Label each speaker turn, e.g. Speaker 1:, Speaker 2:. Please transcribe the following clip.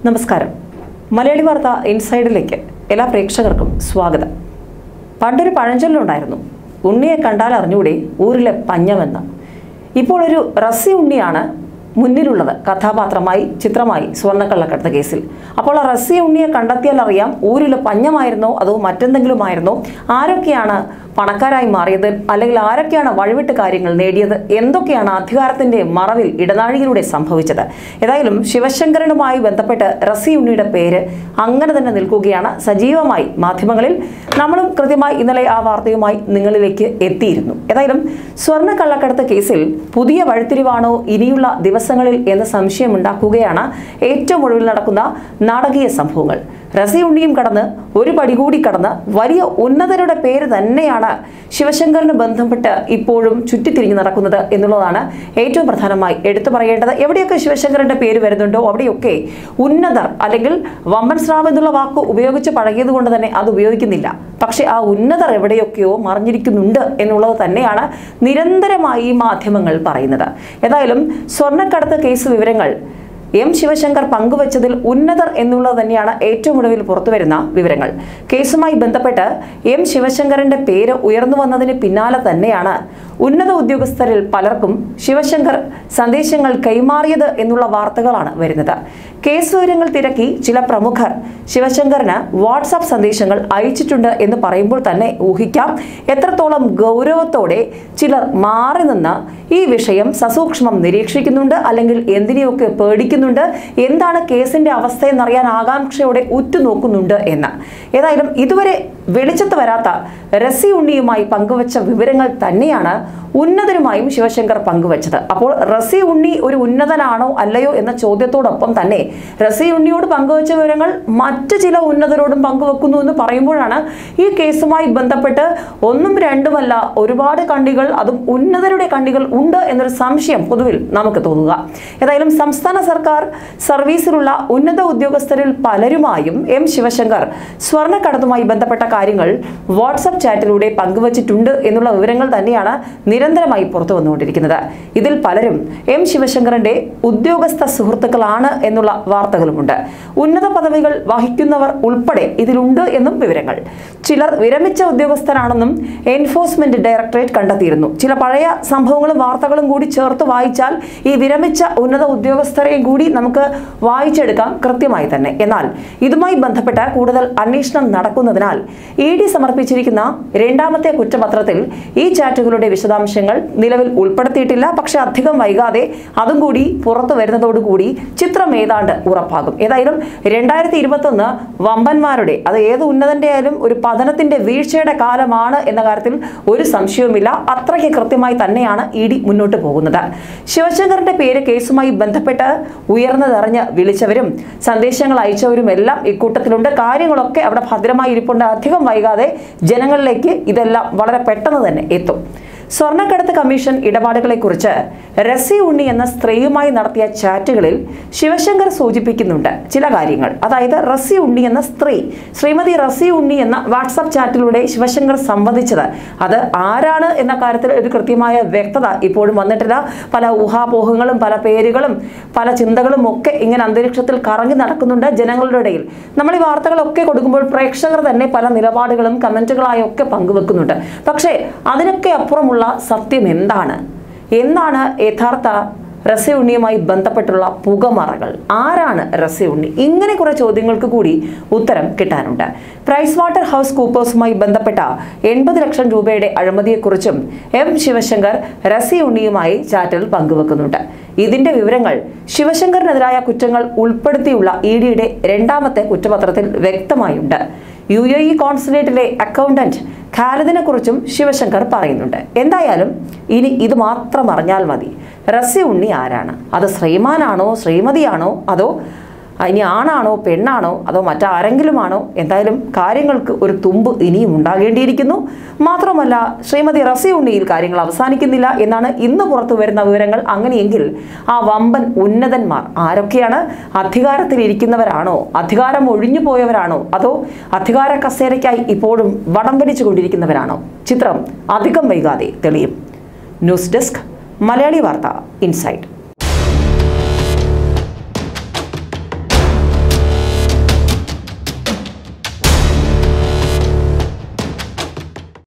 Speaker 1: നമസ്കാരം മലയാളി വാർത്ത ഇൻസൈഡിലേക്ക് എല്ലാ പ്രേക്ഷകർക്കും സ്വാഗതം പണ്ടൊരു പഴഞ്ചൊല്ലുണ്ടായിരുന്നു ഉണ്ണിയെ കണ്ടാൽ അറിഞ്ഞൂടെ ഊരിലെ പഞ്ഞമെന്ന് ഇപ്പോൾ ഒരു റസി ഉണ്ണിയാണ് മുന്നിലുള്ളത് കഥാപാത്രമായി ചിത്രമായി സ്വർണ്ണക്കള്ളക്കടത്ത് കേസിൽ അപ്പോൾ ആ റസി ഉണ്ണിയെ കണ്ടെത്തിയാൽ അറിയാം ഊരിലെ പഞ്ഞമായിരുന്നോ അതോ മറ്റെന്തെങ്കിലും ആയിരുന്നോ ആരൊക്കെയാണ് പണക്കാരായി മാറിയത് അല്ലെങ്കിൽ ആരൊക്കെയാണ് വഴിവിട്ട് കാര്യങ്ങൾ നേടിയത് എന്തൊക്കെയാണ് അധികാരത്തിന്റെ മറവിൽ ഇടനാഴിയിലൂടെ സംഭവിച്ചത് ഏതായാലും ശിവശങ്കരനുമായി ബന്ധപ്പെട്ട് റസി ഉണ്ണിയുടെ പേര് അങ്ങനെ തന്നെ നിൽക്കുകയാണ് സജീവമായി മാധ്യമങ്ങളിൽ നമ്മളും കൃത്യമായി ഇന്നലെ ആ വാർത്തയുമായി നിങ്ങളിലേക്ക് എത്തിയിരുന്നു ഏതായാലും സ്വർണ്ണ കള്ളക്കടത്ത് കേസിൽ പുതിയ വഴിത്തിരിവാണോ ഇനിയുള്ള ദിവസങ്ങളിൽ എന്ന് സംശയമുണ്ടാക്കുകയാണ് ഏറ്റവും ഒടുവിൽ നടക്കുന്ന നാടകീയ സംഭവങ്ങൾ റസി ഉണ്ണിയും കടന്ന് ഒരു പടി കൂടി കടന്ന് വലിയ ഉന്നതരുടെ പേര് തന്നെയാണ് ശിവശങ്കറിന് ബന്ധപ്പെട്ട് ഇപ്പോഴും ചുറ്റിത്തിരിഞ്ഞ് നടക്കുന്നത് എന്നുള്ളതാണ് ഏറ്റവും പ്രധാനമായി എടുത്തു പറയേണ്ടത് എവിടെയൊക്കെ ശിവശങ്കറിന്റെ പേര് വരുന്നുണ്ടോ അവിടെയൊക്കെ ഉന്നതർ അല്ലെങ്കിൽ വമ്പൻ സ്രാവ് എന്നുള്ള വാക്ക് ഉപയോഗിച്ച് പഴകിയത് കൊണ്ട് തന്നെ അത് ഉപയോഗിക്കുന്നില്ല പക്ഷെ ആ ഉന്നതർ എവിടെയൊക്കെയോ മറിഞ്ഞിരിക്കുന്നുണ്ട് എന്നുള്ളത് തന്നെയാണ് നിരന്തരമായി ഈ മാധ്യമങ്ങൾ പറയുന്നത് ഏതായാലും സ്വർണ്ണക്കടത്ത് കേസ് വിവരങ്ങൾ എം ശിവശങ്കർ പങ്കുവച്ചതിൽ ഉന്നതർ എന്നുള്ളത് തന്നെയാണ് ഏറ്റവും ഒടുവിൽ പുറത്തുവരുന്ന വിവരങ്ങൾ കേസുമായി ബന്ധപ്പെട്ട് എം ശിവശങ്കറിന്റെ പേര് ഉയർന്നു വന്നതിന് പിന്നാലെ തന്നെയാണ് ഉന്നത ഉദ്യോഗസ്ഥരിൽ പലർക്കും ശിവശങ്കർ സന്ദേശങ്ങൾ കൈമാറിയത് എന്നുള്ള വാർത്തകളാണ് വരുന്നത് കേസ് വിവരങ്ങൾ തിരക്കി ചില പ്രമുഖർ ശിവശങ്കറിന് വാട്സാപ്പ് സന്ദേശങ്ങൾ അയച്ചിട്ടുണ്ട് എന്ന് പറയുമ്പോൾ തന്നെ ഊഹിക്കാം എത്രത്തോളം ഗൗരവത്തോടെ ചിലർ മാറി നിന്ന് ഈ വിഷയം സസൂക്ഷ്മം നിരീക്ഷിക്കുന്നുണ്ട് അല്ലെങ്കിൽ എന്തിനെയൊക്കെ പേടിക്കുന്നുണ്ട് എന്താണ് കേസിന്റെ അവസ്ഥ എന്നറിയാൻ ആകാംക്ഷയോടെ ഉറ്റുനോക്കുന്നുണ്ട് എന്ന് ഏതായാലും ഇതുവരെ വെളിച്ചത്ത് വരാത്ത റസി ഉണ്ണിയുമായി പങ്കുവച്ച വിവരങ്ങൾ തന്നെയാണ് ഉന്നതരുമായും ശിവശങ്കർ പങ്കുവച്ചത് അപ്പോൾ റസി ഉണ്ണി ഒരു ഉന്നതനാണോ അല്ലയോ എന്ന ചോദ്യത്തോടൊപ്പം തന്നെ റസി ഉണ്ണിയോട് പങ്കുവച്ച വിവരങ്ങൾ മറ്റ് ചില ഉന്നതരോടും പങ്കുവെക്കുന്നു എന്ന് പറയുമ്പോഴാണ് ഈ കേസുമായി ബന്ധപ്പെട്ട് ഒന്നും രണ്ടുമല്ല ഒരുപാട് കണ്ണികൾ അതും ഉന്നതരുടെ കണ്ണികൾ ഉണ്ട് എന്നൊരു സംശയം പൊതുവിൽ നമുക്ക് തോന്നുക ഏതായാലും സംസ്ഥാന സർക്കാർ സർവീസിലുള്ള ഉന്നത ഉദ്യോഗസ്ഥരിൽ പലരുമായും എം ശിവശങ്കർ സ്വർണ്ണക്കടത്തുമായി ബന്ധപ്പെട്ട കാര്യങ്ങൾ വാട്സപ്പ് ചാറ്റിലൂടെ പങ്കുവച്ചിട്ടുണ്ട് എന്നുള്ള വിവരങ്ങൾ തന്നെയാണ് നിരന്തരമായി പുറത്തു വന്നുകൊണ്ടിരിക്കുന്നത് ഇതിൽ പലരും എം ശിവശങ്കറിന്റെ ഉദ്യോഗസ്ഥ സുഹൃത്തുക്കളാണ് എന്നുള്ള വാർത്തകളുമുണ്ട് ഉന്നത പദവികൾ വഹിക്കുന്നവർ ഉൾപ്പെടെ ഇതിലുണ്ട് എന്നും വിവരങ്ങൾ ചിലർ വിരമിച്ച ഉദ്യോഗസ്ഥരാണെന്നും എൻഫോഴ്സ്മെന്റ് ഡയറക്ടറേറ്റ് കണ്ടെത്തിയിരുന്നു ചില പഴയ സംഭവങ്ങളും വാർത്തകളും കൂടി ചേർത്ത് വായിച്ചാൽ ഈ വിരമിച്ച ഉന്നത ഉദ്യോഗസ്ഥരെയും കൂടി നമുക്ക് വായിച്ചെടുക്കാം കൃത്യമായി തന്നെ എന്നാൽ ഇതുമായി ബന്ധപ്പെട്ട കൂടുതൽ അന്വേഷണം നടക്കുന്നതിനാൽ ഇ ഡി സമർപ്പിച്ചിരിക്കുന്ന രണ്ടാമത്തെ കുറ്റപത്രത്തിൽ ഈ ചാറ്റുകളുടെ വിശദാംശങ്ങൾ നിലവിൽ ഉൾപ്പെടുത്തിയിട്ടില്ല പക്ഷെ അധികം വൈകാതെ അതും കൂടി പുറത്തു വരുന്നതോടുകൂടി ചിത്രം ഏതാണ്ട് ഉറപ്പാകും ഏതായാലും രണ്ടായിരത്തി ഇരുപത്തൊന്ന് വമ്പന്മാരുടെ അത് ഏത് ഉന്നതന്റെ ആയാലും ഒരു പതനത്തിന്റെ വീഴ്ചയുടെ കാലമാണ് എന്ന കാര്യത്തിൽ ഒരു സംശയവുമില്ല അത്രയ്ക്ക് കൃത്യമായി തന്നെയാണ് ഇ ഡി മുന്നോട്ട് പോകുന്നത് ശിവശങ്കറിന്റെ പേര് കേസുമായി ബന്ധപ്പെട്ട് ഉയർന്നതറിഞ്ഞ് വിളിച്ചവരും സന്ദേശങ്ങൾ അയച്ചവരും എല്ലാം ഇക്കൂട്ടത്തിലുണ്ട് കാര്യങ്ങളൊക്കെ അവിടെ ഭദ്രമായി ഇരിപ്പുണ്ട് അധികം വൈകാതെ ജനങ്ങളിലേക്ക് ഇതെല്ലാം വളരെ പെട്ടെന്ന് തന്നെ എത്തും സ്വർണ്ണക്കടത്ത് കമ്മീഷൻ ഇടപാടുകളെക്കുറിച്ച് റസി ഉണ്ണി എന്ന സ്ത്രീയുമായി നടത്തിയ ചാറ്റുകളിൽ ശിവശങ്കർ സൂചിപ്പിക്കുന്നുണ്ട് ചില കാര്യങ്ങൾ അതായത് റസി ഉണ്ണി എന്ന സ്ത്രീ ശ്രീമതി റസി ഉണ്ണി എന്ന വാട്സാപ്പ് ചാറ്റിലൂടെ ശിവശങ്കർ സംബന്ധിച്ചത് അത് ആരാണ് എന്ന കാര്യത്തിൽ ഒരു കൃത്യമായ വ്യക്തത ഇപ്പോഴും വന്നിട്ടില്ല പല ഊഹാപോഹങ്ങളും പല പേരുകളും പല ചിന്തകളും ഒക്കെ ഇങ്ങനെ അന്തരീക്ഷത്തിൽ കറങ്ങി നടക്കുന്നുണ്ട് ജനങ്ങളുടെ ഇടയിൽ നമ്മൾ ഈ വാർത്തകളൊക്കെ കൊടുക്കുമ്പോൾ പ്രേക്ഷകർ തന്നെ പല നിലപാടുകളും കമന്റുകളായൊക്കെ പങ്കുവെക്കുന്നുണ്ട് പക്ഷേ അതിനൊക്കെ അപ്പുറമുള്ള സത്യം എന്താണ് എന്താണ് യഥാർത്ഥ റസി ഉണ്ണിയുമായി ബന്ധപ്പെട്ടുള്ള പുകമറകൾ ആരാണ് റസി ഉണ്ണി ഇങ്ങനെ കുറെ ചോദ്യങ്ങൾക്ക് കൂടി ഉത്തരം കിട്ടാനുണ്ട് പ്രൈസ് വാട്ടർ ഹൗസ് കൂപ്പേഴ്സുമായി ബന്ധപ്പെട്ട എൺപത് ലക്ഷം രൂപയുടെ അഴിമതിയെക്കുറിച്ചും എം ശിവശങ്കർ റസി ഉണ്ണിയുമായി ചാറ്റിൽ പങ്കുവെക്കുന്നുണ്ട് ഇതിന്റെ വിവരങ്ങൾ ശിവശങ്കറിനെതിരായ കുറ്റങ്ങൾ ഉൾപ്പെടുത്തിയുള്ള ഇ ഡിയുടെ രണ്ടാമത്തെ കുറ്റപത്രത്തിൽ വ്യക്തമായുണ്ട് യു എ ഇ കോൺസുലേറ്റിലെ അക്കൗണ്ടന്റ് ഖാലിദിനെ കുറിച്ചും ശിവശങ്കർ പറയുന്നുണ്ട് എന്തായാലും ഇനി ഇത് മാത്രം അറിഞ്ഞാൽ മതി റസി ഉണ്ണി ആരാണ് അത് ശ്രീമാനാണോ ശ്രീമതിയാണോ അതോ ഇനി ആണാണോ പെണ്ണാണോ അതോ മറ്റാരെങ്കിലുമാണോ എന്തായാലും കാര്യങ്ങൾക്ക് ഒരു തുമ്പ് ഇനിയും ഉണ്ടാകേണ്ടിയിരിക്കുന്നു മാത്രമല്ല ശ്രീമതി റസി ഉണ്ണിയിൽ കാര്യങ്ങൾ അവസാനിക്കുന്നില്ല എന്നാണ് ഇന്ന് പുറത്തു വരുന്ന വിവരങ്ങൾ അങ്ങനെയെങ്കിൽ ആ വമ്പൻ ഉന്നതന്മാർ ആരൊക്കെയാണ് അധികാരത്തിലിരിക്കുന്നവരാണോ അധികാരം ഒഴിഞ്ഞു പോയവരാണോ അതോ അധികാര കസേരയ്ക്കായി ഇപ്പോഴും വടം പിടിച്ചുകൊണ്ടിരിക്കുന്നവരാണോ ചിത്രം അധികം വൈകാതെ തെളിയും ന്യൂസ് ഡെസ്ക് മലയാളി വാർത്ത ഇൻസൈറ്റ്